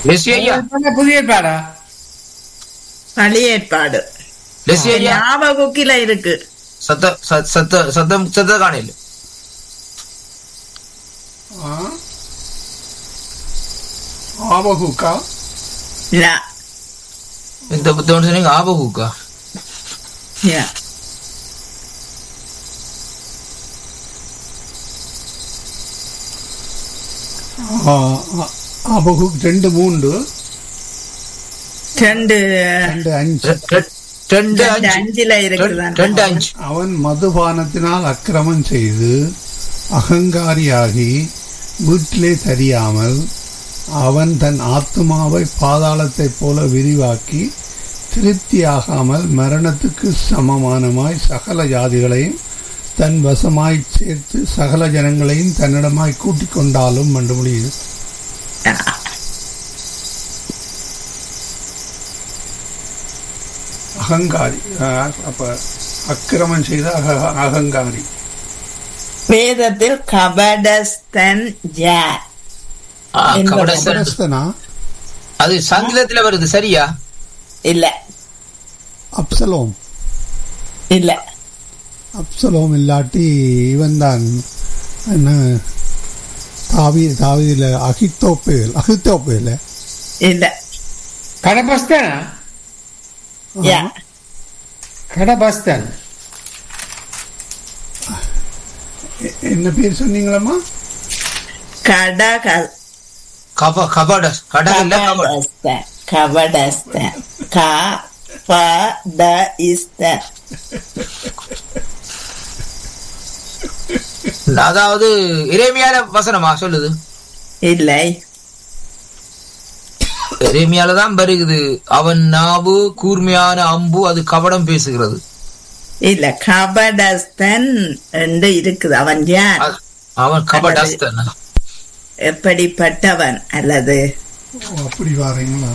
Lessee ஐயா புதிய ஏற்பாடா பழைய ஏற்பாடு லெஸ்ஸி ஐயா ஞாபகுக்கில இருக்கு சத்த சத்த சத்த சத்தம் சத்த காணையில் ஆ? ஆபகுக்கா இல்ல இந்த புத்தகம் சொன்னீங்க ஆபகுக்கா Yeah. ஆ, ஆ, ஆபகுக் ரெண்டு மூன்று ரெண்டு ரெண்டு அஞ்சு ரெ- ரெ- ரெண்டு ரெண்டு அஞ்சு அஞ்சுல இருக்குதான் ரெண்டு அஞ்சு அவன் மதுபானத்தினால் அக்கிரமம் செய்து அகங்காரியாகி வீட்டிலே தெரியாமல் அவன் தன் ஆத்துமாவை பாதாளத்தைப் போல விரிவாக்கி திருப்தியாகாமல் மரணத்துக்கு சமமானமாய் சகல ஜாதிகளையும் தன் வசமாய் சேர்த்து சகல ஜனங்களையும் தன்னிடமாய் கூட்டிக் கொண்டாலும் என்று முடியுது அகங்காரி அஹ், அப்ப அக்கிரமம் செய்த அக- அகங்காரி வேதத்தில் கபடஸ்தன் யார் ஆ, இந்த கபடஸ்தன். கபடஸ்தனா அது சங்கிலத்துல வருது சரியா இல்ல அப்சலோம் இல்ல அப்சலோம் இல்லாட்டி இவன் தான் என்ன தாவி தாவியில அகித்தோப்பேல் அகித்தோப்பேல இல்ல கடபஸ்தனா யா கடபஸ்தன் என்ன பேர் சொன்னீங்களம்மா கடக கப கபடஸ் கடல் இல்ல கபட கபடஸ்தன் கபடஸ்தன் க ப ட இஸ்தன் அதாவது இறைமையால வசனமா சொல்லுது இல்லை இறைமையால தான் வருகுது அவன் நாவு கூர்மையான அம்பு அது கபடம் பேசுகிறது இல்ல கபடஸ்தன் என்று இருக்குது அவன் யார் அ- அவன் கபடஸ்தன் எப்படிப்பட்டவன் அல்லது ஓ, அப்படி வாரீங்களா